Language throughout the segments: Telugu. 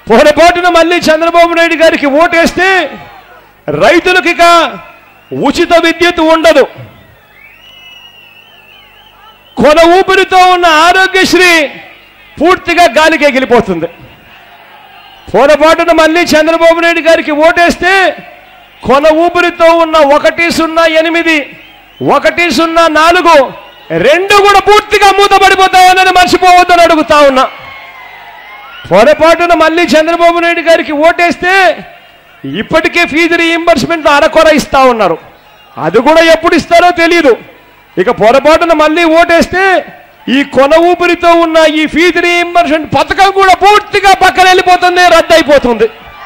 పొరపాటున మళ్ళీ చంద్రబాబు నాయుడు గారికి ఓటేస్తే రైతులకు ఇక ఉచిత విద్యుత్ ఉండదు కొన ఊపిరితో ఉన్న ఆరోగ్యశ్రీ పూర్తిగా గాలికి ఎగిలిపోతుంది పొరపాటున మళ్ళీ చంద్రబాబు నాయుడు గారికి ఓటేస్తే కొన ఊపిరితో ఉన్న ఒకటి సున్నా ఎనిమిది ఒకటి సున్నా నాలుగు రెండు కూడా పూర్తిగా మూతపడిపోతాయన్నది మర్చిపోవద్దని అడుగుతా ఉన్నా పొరపాటున మళ్ళీ చంద్రబాబు నాయుడు గారికి ఓటేస్తే ఇప్పటికే ఫీజు రీయింబర్స్మెంట్ అరకొర ఇస్తా ఉన్నారు అది కూడా ఎప్పుడు ఇస్తారో తెలియదు ఇక పొరపాటున మళ్ళీ ఓటేస్తే ఈ కొన ఊపిరితో ఉన్న ఈ ఫీజు రీయింబర్స్మెంట్ పథకం కూడా పూర్తిగా పక్కన వెళ్ళిపోతుంది రద్దు అయిపోతుంది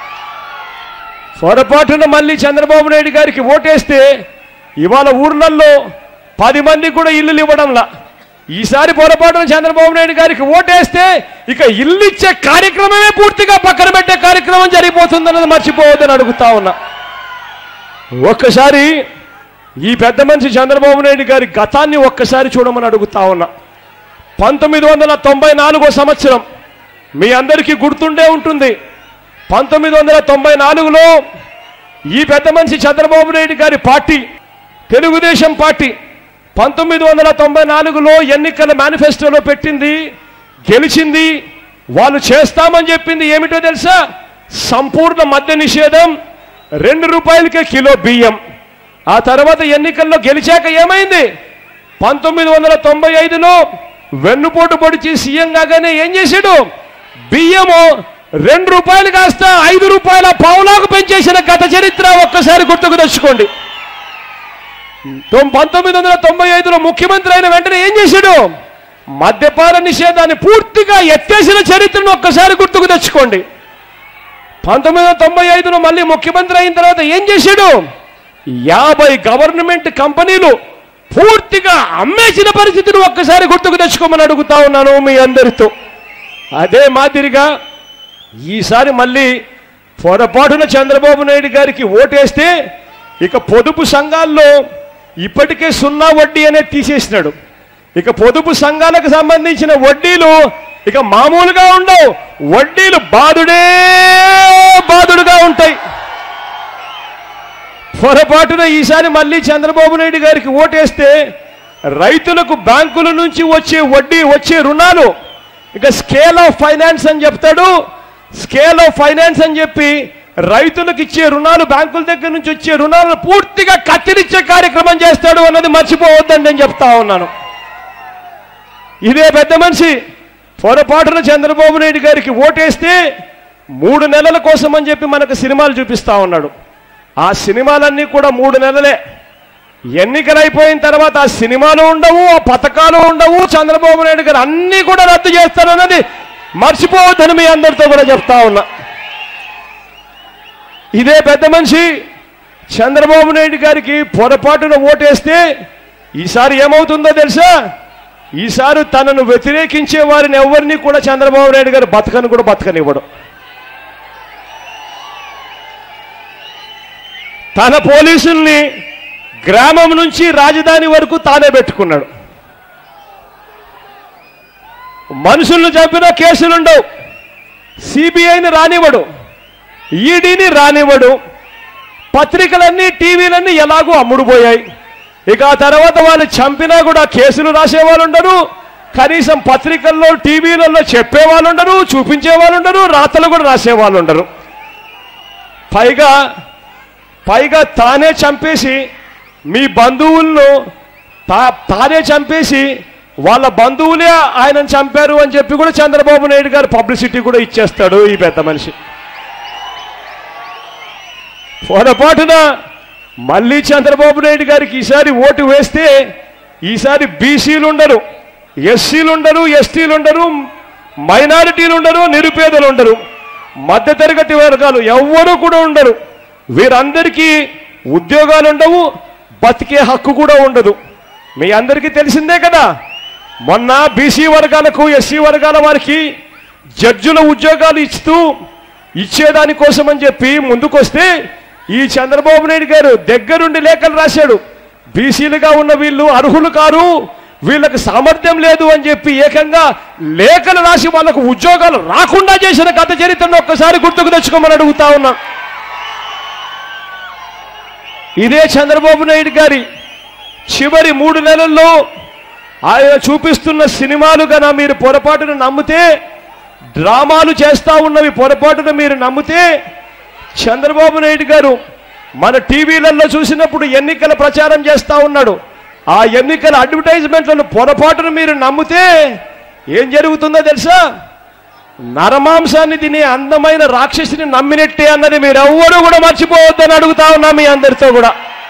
పొరపాటున మళ్ళీ చంద్రబాబు నాయుడు గారికి ఓటేస్తే ఇవాళ ఊర్లల్లో పది మంది కూడా ఇల్లులు ఇవ్వడంలా ఈసారి పొరపాటున చంద్రబాబు నాయుడు గారికి ఓటేస్తే ఇక ఇల్లు ఇచ్చే కార్యక్రమమే పూర్తిగా పక్కన పెట్టే కార్యక్రమం జరిగిపోతుందన్నది మర్చిపోవద్దని అడుగుతా ఉన్నా ఒక్కసారి ఈ పెద్ద మనిషి చంద్రబాబు నాయుడు గారి గతాన్ని ఒక్కసారి చూడమని అడుగుతా ఉన్నా పంతొమ్మిది వందల తొంభై నాలుగో సంవత్సరం మీ అందరికీ గుర్తుండే ఉంటుంది పంతొమ్మిది వందల తొంభై నాలుగులో ఈ పెద్ద మనిషి చంద్రబాబు నాయుడు గారి పార్టీ తెలుగుదేశం పార్టీ పంతొమ్మిది వందల తొంభై నాలుగులో ఎన్నికల మేనిఫెస్టోలో పెట్టింది గెలిచింది వాళ్ళు చేస్తామని చెప్పింది ఏమిటో తెలుసా సంపూర్ణ మద్య నిషేధం రెండు రూపాయలకే కిలో బియ్యం ఆ తర్వాత ఎన్నికల్లో గెలిచాక ఏమైంది పంతొమ్మిది వందల తొంభై ఐదులో వెన్నుపోటు పొడిచి సీఎం కాగానే ఏం చేశాడు బియ్యము రెండు రూపాయలు కాస్త ఐదు రూపాయల పావులాకు పెంచేసిన గత చరిత్ర ఒక్కసారి గుర్తుకు తెచ్చుకోండి తొం- పంతొమ్మిది వందల తొంభై ఐదులో ముఖ్యమంత్రి అయిన వెంటనే ఏం చేశాడు మద్యపాన నిషేధాన్ని పూర్తిగా ఎత్తేసిన చరిత్రను ఒక్కసారి గుర్తుకు తెచ్చుకోండి పంతొమ్మిది వందల తొంభై ఐదులో మళ్ళీ ముఖ్యమంత్రి అయిన తర్వాత ఏం చేశాడు యాభై గవర్నమెంట్ కంపెనీలు పూర్తిగా అమ్మేసిన పరిస్థితిని ఒక్కసారి గుర్తుకు తెచ్చుకోమని అడుగుతా ఉన్నాను మీ అందరితో అదే మాదిరిగా ఈసారి మళ్ళీ పొరపాటున చంద్రబాబు నాయుడు గారికి ఓటేస్తే ఇక పొదుపు సంఘాల్లో ఇప్పటికే సున్నా వడ్డీ అనేది తీసేసినాడు ఇక పొదుపు సంఘాలకు సంబంధించిన వడ్డీలు ఇక మామూలుగా ఉండవు వడ్డీలు బాదుడే బాదుడుగా ఉంటాయి పొరపాటున ఈసారి మళ్ళీ చంద్రబాబు నాయుడు గారికి ఓటేస్తే రైతులకు బ్యాంకుల నుంచి వచ్చే వడ్డీ వచ్చే రుణాలు ఇక స్కేల్ ఆఫ్ ఫైనాన్స్ అని చెప్తాడు స్కేల్ ఆఫ్ ఫైనాన్స్ అని చెప్పి రైతులకు ఇచ్చే రుణాలు బ్యాంకుల దగ్గర నుంచి వచ్చే రుణాలను పూర్తిగా కత్తిరించే కార్యక్రమం చేస్తాడు అన్నది మర్చిపోవద్దని నేను చెప్తా ఉన్నాను ఇదే పెద్ద మనిషి పొరపాటున చంద్రబాబు నాయుడు గారికి ఓటేస్తే మూడు నెలల కోసం అని చెప్పి మనకు సినిమాలు చూపిస్తా ఉన్నాడు ఆ సినిమాలన్నీ కూడా మూడు నెలలే ఎన్నికలు అయిపోయిన తర్వాత ఆ సినిమాలు ఉండవు ఆ పథకాలు ఉండవు చంద్రబాబు నాయుడు గారు అన్నీ కూడా రద్దు చేస్తారన్నది మర్చిపోవద్దని మీ అందరితో కూడా చెప్తా ఉన్నా ఇదే పెద్ద మనిషి చంద్రబాబు నాయుడు గారికి పొరపాటున ఓటేస్తే ఈసారి ఏమవుతుందో తెలుసా ఈసారి తనను వ్యతిరేకించే వారిని ఎవరిని కూడా చంద్రబాబు నాయుడు గారు బతకని కూడా బతకనివ్వడు తన పోలీసుల్ని గ్రామం నుంచి రాజధాని వరకు తానే పెట్టుకున్నాడు మనుషులను చంపిన కేసులుండవు సిబిఐని రానివ్వడు ఈడీని రానివ్వడు పత్రికలన్నీ టీవీలన్నీ ఎలాగో అమ్ముడుపోయాయి ఇక ఆ తర్వాత వాళ్ళు చంపినా కూడా కేసులు రాసేవాళ్ళు ఉండరు కనీసం పత్రికల్లో టీవీలలో చెప్పేవాళ్ళు ఉండరు చూపించేవాళ్ళు ఉండరు రాతలు కూడా రాసేవాళ్ళు ఉండరు పైగా పైగా తానే చంపేసి మీ బంధువులను తా తానే చంపేసి వాళ్ళ బంధువులే ఆయనను చంపారు అని చెప్పి కూడా చంద్రబాబు నాయుడు గారు పబ్లిసిటీ కూడా ఇచ్చేస్తాడు ఈ పెద్ద మనిషి పొరపాటున మళ్ళీ చంద్రబాబు నాయుడు గారికి ఈసారి ఓటు వేస్తే ఈసారి బీసీలు ఉండరు ఎస్సీలు ఉండరు ఎస్టీలు ఉండరు మైనారిటీలు ఉండరు నిరుపేదలు ఉండరు మధ్యతరగతి వర్గాలు ఎవ్వరూ కూడా ఉండరు వీరందరికీ ఉద్యోగాలు ఉండవు బతికే హక్కు కూడా ఉండదు మీ అందరికీ తెలిసిందే కదా మొన్న బీసీ వర్గాలకు ఎస్సీ వర్గాల వారికి జడ్జుల ఉద్యోగాలు ఇస్తూ ఇచ్చేదాని కోసం అని చెప్పి ముందుకొస్తే ఈ చంద్రబాబు నాయుడు గారు దగ్గరుండి లేఖలు రాశాడు బీసీలుగా ఉన్న వీళ్ళు అర్హులు కారు వీళ్ళకి సామర్థ్యం లేదు అని చెప్పి ఏకంగా లేఖలు రాసి వాళ్ళకు ఉద్యోగాలు రాకుండా చేసిన గత చరిత్రను ఒక్కసారి గుర్తుకు తెచ్చుకోమని అడుగుతా ఉన్నా ఇదే చంద్రబాబు నాయుడు గారి చివరి మూడు నెలల్లో ఆయన చూపిస్తున్న సినిమాలు గన మీరు పొరపాటున నమ్మితే డ్రామాలు చేస్తా ఉన్నవి పొరపాటున మీరు నమ్మితే చంద్రబాబు నాయుడు గారు మన టీవీలలో చూసినప్పుడు ఎన్నికల ప్రచారం చేస్తా ఉన్నాడు ఆ ఎన్నికల అడ్వర్టైజ్మెంట్లను పొరపాటున మీరు నమ్మితే ఏం జరుగుతుందో తెలుసా నరమాంసాన్ని తినే అందమైన రాక్షసిని నమ్మినట్టే అన్నది మీరు ఎవ్వరూ కూడా మర్చిపోవద్దని అడుగుతా ఉన్నా మీ అందరితో కూడా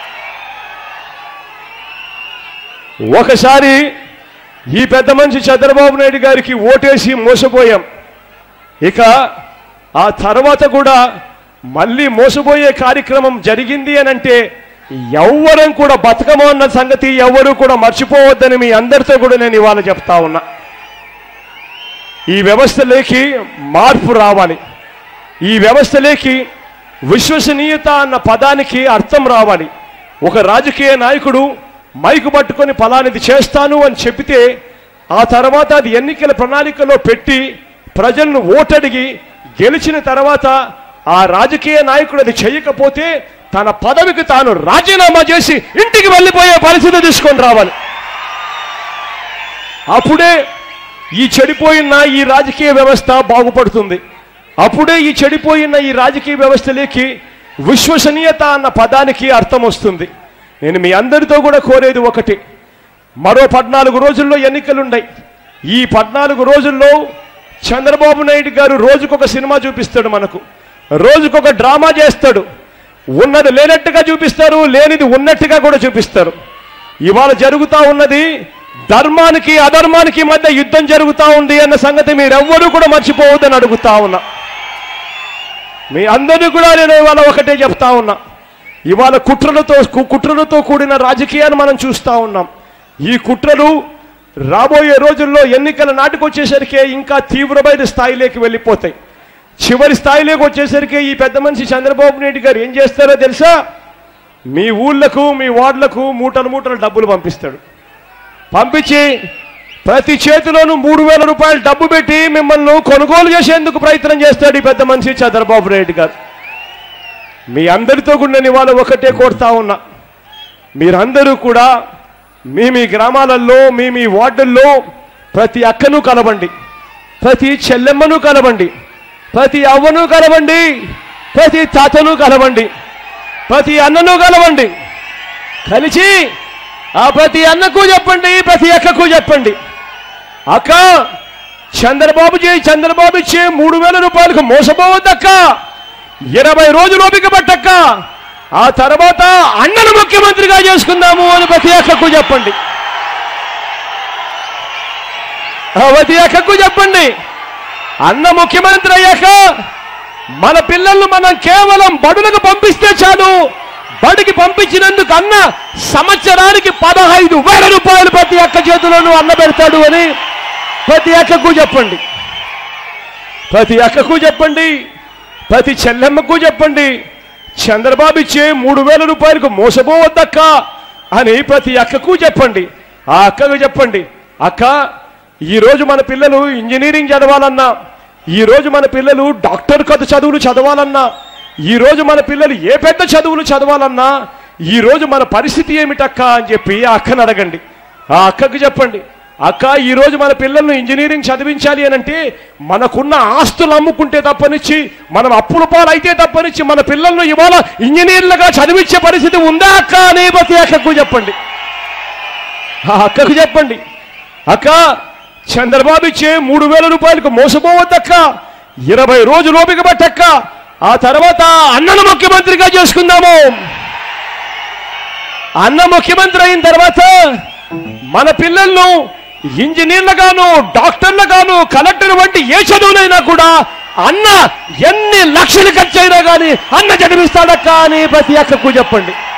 ఒకసారి ఈ పెద్ద మనిషి చంద్రబాబు నాయుడు గారికి ఓటేసి మోసపోయాం ఇక ఆ తర్వాత కూడా మళ్ళీ మోసపోయే కార్యక్రమం జరిగింది అని అంటే ఎవ్వరం కూడా బతకమో అన్న సంగతి ఎవ్వరూ కూడా మర్చిపోవద్దని మీ అందరితో కూడా నేను ఇవాళ చెప్తా ఉన్నా ఈ వ్యవస్థలోకి మార్పు రావాలి ఈ వ్యవస్థలోకి విశ్వసనీయత అన్న పదానికి అర్థం రావాలి ఒక రాజకీయ నాయకుడు మైకు పట్టుకొని ఫలానిది చేస్తాను అని చెబితే ఆ తర్వాత అది ఎన్నికల ప్రణాళికలో పెట్టి ప్రజలను ఓటడిగి గెలిచిన తర్వాత ఆ రాజకీయ నాయకుడు అది చేయకపోతే తన పదవికి తాను రాజీనామా చేసి ఇంటికి వెళ్ళిపోయే పరిస్థితి తీసుకొని రావాలి అప్పుడే ఈ చెడిపోయిన ఈ రాజకీయ వ్యవస్థ బాగుపడుతుంది అప్పుడే ఈ చెడిపోయిన ఈ రాజకీయ వ్యవస్థలోకి విశ్వసనీయత అన్న పదానికి అర్థం వస్తుంది నేను మీ అందరితో కూడా కోరేది ఒకటి మరో పద్నాలుగు రోజుల్లో ఎన్నికలున్నాయి ఈ పద్నాలుగు రోజుల్లో చంద్రబాబు నాయుడు గారు రోజుకొక సినిమా చూపిస్తాడు మనకు రోజుకొక డ్రామా చేస్తాడు ఉన్నది లేనట్టుగా చూపిస్తారు లేనిది ఉన్నట్టుగా కూడా చూపిస్తారు ఇవాళ జరుగుతా ఉన్నది ధర్మానికి అధర్మానికి మధ్య యుద్ధం జరుగుతా ఉంది అన్న సంగతి మీరెవ్వరూ కూడా మర్చిపోవద్దని అడుగుతా ఉన్నా మీ అందరినీ కూడా నేను ఇవాళ ఒకటే చెప్తా ఉన్నా ఇవాళ కుట్రలతో కు- కుట్రలతో కూడిన రాజకీయాన్ని మనం చూస్తా ఉన్నాం ఈ కుట్రలు రాబోయే రోజుల్లో ఎన్నికల నాటికి వచ్చేసరికి ఇంకా తీవ్రమైన స్థాయిలోకి వెళ్ళిపోతాయి చివరి స్థాయిలోకి వచ్చేసరికి ఈ పెద్ద మనిషి చంద్రబాబు నాయుడు గారు ఏం చేస్తారో తెలుసా మీ ఊళ్ళకు మీ వార్డులకు మూటలు మూటలు డబ్బులు పంపిస్తాడు పంపించి ప్రతి చేతిలోనూ మూడు వేల రూపాయలు డబ్బు పెట్టి మిమ్మల్ని కొనుగోలు చేసేందుకు ప్రయత్నం చేస్తాడు ఈ పెద్ద మనిషి చంద్రబాబు నాయుడు గారు మీ అందరితో కూడా నేను ఇవాళ ఒకటే కోరుతా ఉన్నా మీరందరూ కూడా మీ మీ గ్రామాలలో మీ మీ వార్డుల్లో ప్రతి అక్కను కలవండి ప్రతి చెల్లెమ్మను కలవండి ప్రతి అవ్వను కలవండి ప్రతి తాతను కలవండి ప్రతి అన్నను కలవండి కలిసి ఆ ప్రతి అన్నకు చెప్పండి ప్రతి అక్కకు చెప్పండి అక్క చంద్రబాబు చేయి చంద్రబాబు ఇచ్చే మూడు వేల రూపాయలకు మోసపోవద్దక్క ఇరవై రోజులు ఓపిక పట్టక్క ఆ తర్వాత అన్నను ముఖ్యమంత్రిగా చేసుకుందాము అని ప్రతి అక్కకు చెప్పండి ఆ ప్రతి అక్కకు చెప్పండి అన్న ముఖ్యమంత్రి అయ్యాక మన పిల్లల్ని మనం కేవలం బడులకు పంపిస్తే చాలు బడికి పంపించినందుకు అన్న సంవత్సరానికి పదహైదు వేల రూపాయలు ప్రతి అక్క చేతిలోనూ అన్న పెడతాడు అని ప్రతి అక్కకు చెప్పండి ప్రతి అక్కకు చెప్పండి ప్రతి చెల్లెమ్మకు చెప్పండి చంద్రబాబు ఇచ్చే మూడు వేల రూపాయలకు మోసపోవద్దక్క అని ప్రతి అక్కకు చెప్పండి ఆ అక్కకు చెప్పండి అక్క ఈ రోజు మన పిల్లలు ఇంజనీరింగ్ చదవాలన్నా ఈ రోజు మన పిల్లలు డాక్టర్ కథ చదువులు చదవాలన్నా ఈ రోజు మన పిల్లలు ఏ పెద్ద చదువులు చదవాలన్నా ఈ రోజు మన పరిస్థితి ఏమిటక్క అని చెప్పి ఆ అక్కను అడగండి ఆ అక్కకు చెప్పండి అక్క ఈ రోజు మన పిల్లల్ని ఇంజనీరింగ్ చదివించాలి అని అంటే మనకున్న ఆస్తులు అమ్ముకుంటే తప్పనిచ్చి మనం అప్పుల పాలైతే తప్పనిచ్చి మన పిల్లల్ని ఇవాళ ఇంజనీర్లుగా చదివించే పరిస్థితి ఉందా అక్క అని ప్రతి అక్కకు చెప్పండి ఆ అక్కకు చెప్పండి అక్క చంద్రబాబు ఇచ్చే మూడు వేల రూపాయలకు మోసపోవద్దక్క ఇరవై రోజులు ఓపిక పట్టక్క ఆ తర్వాత అన్నను ముఖ్యమంత్రిగా చేసుకుందాము అన్న ముఖ్యమంత్రి అయిన తర్వాత మన పిల్లలను ఇంజనీర్లుగాను డాక్టర్లుగాను కలెక్టర్ వంటి ఏ చదువునైనా కూడా అన్న ఎన్ని లక్షలు ఖర్చు అయినా కానీ అన్న చదివిస్తాడక్క అని ప్రతి అక్కకు చెప్పండి